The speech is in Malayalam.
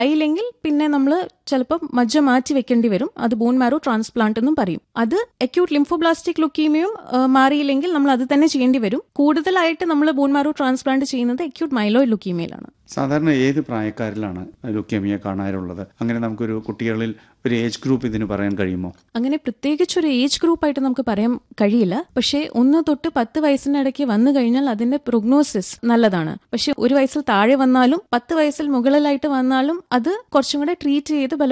ഇല്ലെങ്കിൽ പിന്നെ നമ്മൾ ചിലപ്പോൾ മജ്ജ മാറ്റി വെക്കേണ്ടി വരും അത് ബോൺ മാരോ ട്രാൻസ്പ്ലാന്റ് എന്നും പറയും അത് അക്യൂട്ട് ലിംഫോബ്ലാസ്റ്റിക് ലുക്കീമിയും മാറിയില്ലെങ്കിൽ നമ്മൾ അത് തന്നെ ചെയ്യേണ്ടി വരും കൂടുതലായിട്ട് നമ്മൾ ബോൺ മാരോ ട്രാൻസ്പ്ലാന്റ് ചെയ്യുന്നത് അക്യൂട്ട് മൈലോയിഡ് ലുക്കീമിയയിലാണ് സാധാരണ ഏത് പ്രായക്കാരിലാണ് ലുക്കേമിയ കാണാറുള്ളത് അങ്ങനെ നമുക്കൊരു കുട്ടികളിൽ ഒരു ഏജ് ഗ്രൂപ്പ് ഇതിന് പറയാൻ കഴിയുമോ അങ്ങനെ പ്രത്യേകിച്ച് ഒരു ഏജ് ഗ്രൂപ്പായിട്ട് നമുക്ക് പറയാൻ കഴിയില്ല പക്ഷേ ഒന്ന് തൊട്ട് പത്ത് വയസ്സിനിടയ്ക്ക് വന്നു കഴിഞ്ഞാൽ അതിന്റെ പ്രൊഗ്നോസിസ് നല്ലതാണ് പക്ഷെ ഒരു വയസ്സിൽ താഴെ വന്നാലും പത്ത് വയസ്സിൽ മുകളിലായിട്ട് വന്നാലും അത് കുറച്ചും കൂടെ ട്രീറ്റ് ചെയ്ത്